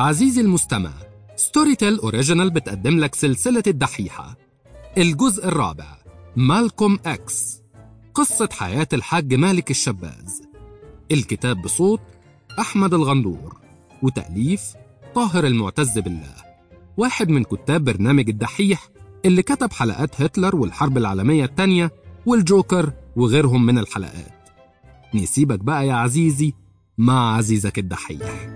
عزيزي المستمع ستوري تيل أوريجينال بتقدم لك سلسلة الدحيحة الجزء الرابع مالكوم إكس قصة حياة الحاج مالك الشباز الكتاب بصوت أحمد الغندور وتأليف طاهر المعتز بالله واحد من كتاب برنامج الدحيح اللي كتب حلقات هتلر والحرب العالمية التانية والجوكر وغيرهم من الحلقات نسيبك بقى يا عزيزي مع عزيزك الدحيح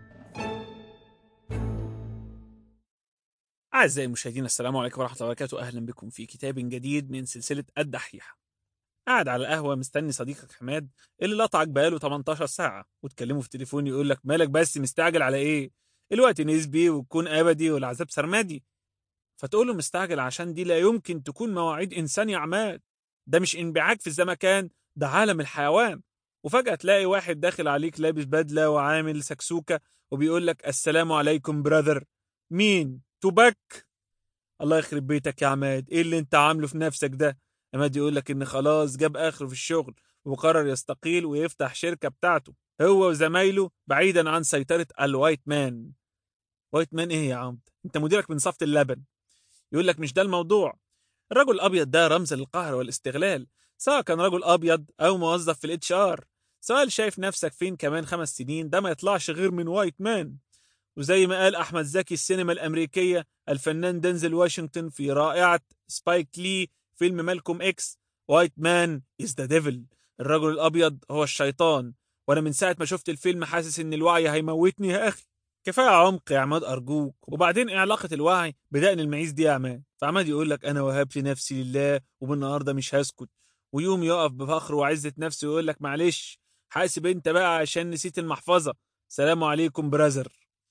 أعزائي المشاهدين السلام عليكم ورحمة الله وبركاته أهلا بكم في كتاب جديد من سلسلة الدحيحة قاعد على القهوة مستني صديقك حماد اللي لطعك بقاله 18 ساعة وتكلمه في التليفون يقول لك مالك بس مستعجل على إيه؟ الوقت نسبي والكون أبدي والعذاب سرمدي فتقول له مستعجل عشان دي لا يمكن تكون مواعيد إنسان يا عماد ده مش انبعاج في الزمكان ده عالم الحيوان وفجأة تلاقي واحد داخل عليك لابس بدلة وعامل سكسوكة وبيقول لك السلام عليكم براذر مين؟ توباك الله يخرب بيتك يا عماد ايه اللي انت عامله في نفسك ده عماد يقول لك ان خلاص جاب اخره في الشغل وقرر يستقيل ويفتح شركة بتاعته هو وزمايله بعيدا عن سيطرة الوايت مان وايت مان ايه يا عمد انت مديرك من صفة اللبن يقول لك مش ده الموضوع الرجل الابيض ده رمز للقهر والاستغلال سواء كان رجل ابيض او موظف في الاتش ار سؤال شايف نفسك فين كمان خمس سنين ده ما يطلعش غير من وايت مان وزي ما قال أحمد زكي السينما الأمريكية الفنان دنزل واشنطن في رائعة سبايك لي فيلم مالكوم إكس وايت مان إز ذا ديفل الرجل الأبيض هو الشيطان وأنا من ساعة ما شفت الفيلم حاسس إن الوعي هيموتني يا أخي كفاية عمق يا عماد أرجوك وبعدين إيه علاقة الوعي بدقن المعيز دي يا عماد فعماد يقول لك أنا وهبت نفسي لله وبالنهاردة مش هسكت ويوم يقف بفخر وعزة نفسه ويقول لك معلش حاسب انت بقى عشان نسيت المحفظة سلام عليكم برازر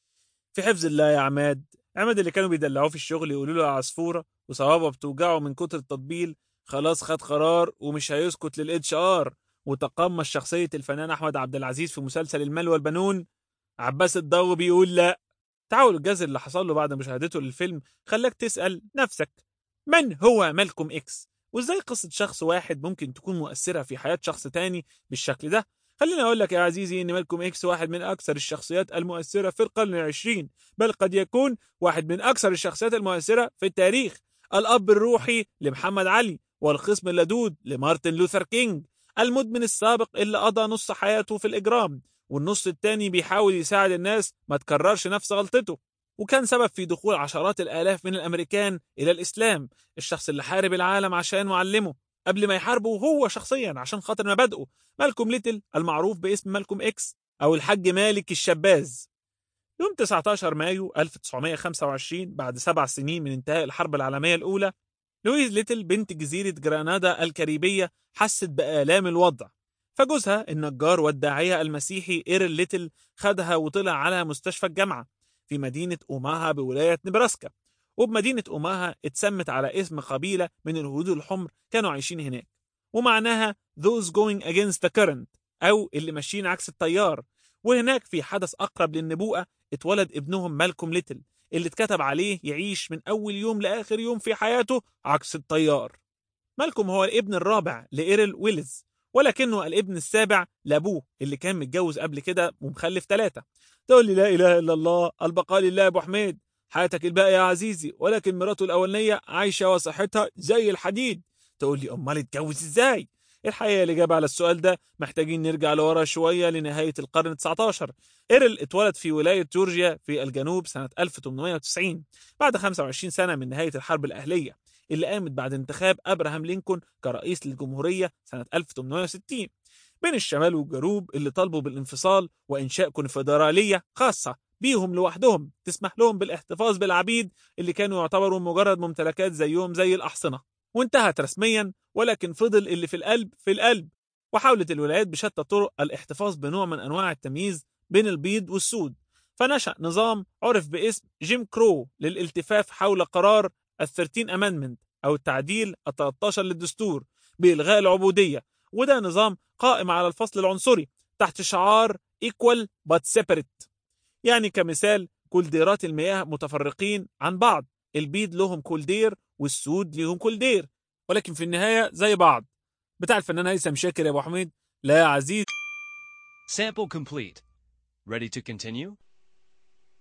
في حفظ الله يا عماد عماد اللي كانوا بيدلعوه في الشغل يقولوا له يا عصفوره وصوابه بتوجعه من كتر التطبيل خلاص خد قرار ومش هيسكت للاتش ار وتقمص شخصيه الفنان احمد عبد العزيز في مسلسل المال والبنون عباس الضو بيقول لا تعاول الجذر اللي حصل له بعد مشاهدته للفيلم خلاك تسال نفسك من هو مالكوم اكس وازاي قصه شخص واحد ممكن تكون مؤثره في حياه شخص تاني بالشكل ده خليني أقول لك يا عزيزي إن مالكوم إكس واحد من أكثر الشخصيات المؤثرة في القرن العشرين بل قد يكون واحد من أكثر الشخصيات المؤثرة في التاريخ الأب الروحي لمحمد علي والخصم اللدود لمارتن لوثر كينج المدمن السابق اللي قضى نص حياته في الإجرام والنص التاني بيحاول يساعد الناس ما تكررش نفس غلطته وكان سبب في دخول عشرات الآلاف من الأمريكان إلى الإسلام الشخص اللي حارب العالم عشان معلمه قبل ما يحاربه هو شخصيا عشان خاطر مبادئه مالكوم ليتل المعروف باسم مالكوم اكس او الحاج مالك الشباز يوم 19 مايو 1925 بعد سبع سنين من انتهاء الحرب العالمية الأولى لويز ليتل بنت جزيرة جرانادا الكاريبية حست بآلام الوضع فجوزها النجار والداعية المسيحي إيرل ليتل خدها وطلع على مستشفى الجامعة في مدينة أوماها بولاية نبراسكا وبمدينة أوماها اتسمت على اسم قبيلة من الهنود الحمر كانوا عايشين هناك ومعناها those going against the current أو اللي ماشيين عكس التيار وهناك في حدث أقرب للنبوءة اتولد ابنهم مالكوم ليتل اللي اتكتب عليه يعيش من أول يوم لآخر يوم في حياته عكس التيار مالكوم هو الابن الرابع لإيرل ويلز ولكنه الابن السابع لأبوه اللي كان متجوز قبل كده ومخلف ثلاثة تقول لي لا إله إلا الله البقاء لله يا أبو حميد حياتك الباقية يا عزيزي ولكن مراته الأولانية عايشة وصحتها زي الحديد تقول لي أمال اتجوز إزاي؟ الحقيقة الإجابة على السؤال ده محتاجين نرجع لورا شوية لنهاية القرن 19 إيرل اتولد في ولاية جورجيا في الجنوب سنة 1890 بعد 25 سنة من نهاية الحرب الأهلية اللي قامت بعد انتخاب أبراهام لينكولن كرئيس للجمهورية سنة 1860 بين الشمال والجنوب اللي طالبوا بالانفصال وإنشاء كونفدرالية خاصة بيهم لوحدهم تسمح لهم بالاحتفاظ بالعبيد اللي كانوا يعتبروا مجرد ممتلكات زيهم زي الأحصنة وانتهت رسميا ولكن فضل اللي في القلب في القلب وحاولت الولايات بشتى الطرق الاحتفاظ بنوع من أنواع التمييز بين البيض والسود فنشأ نظام عرف باسم جيم كرو للالتفاف حول قرار الثيرتين أماندمنت أو التعديل التلتاشر للدستور بإلغاء العبودية وده نظام قائم على الفصل العنصري تحت شعار equal but separate يعني كمثال كولديرات المياه متفرقين عن بعض البيض لهم كولدير والسود ليهم كولدير ولكن في النهاية زي بعض بتاع الفنان هيثم شاكر يا أبو حميد لا يا عزيز Sample complete. Ready to continue?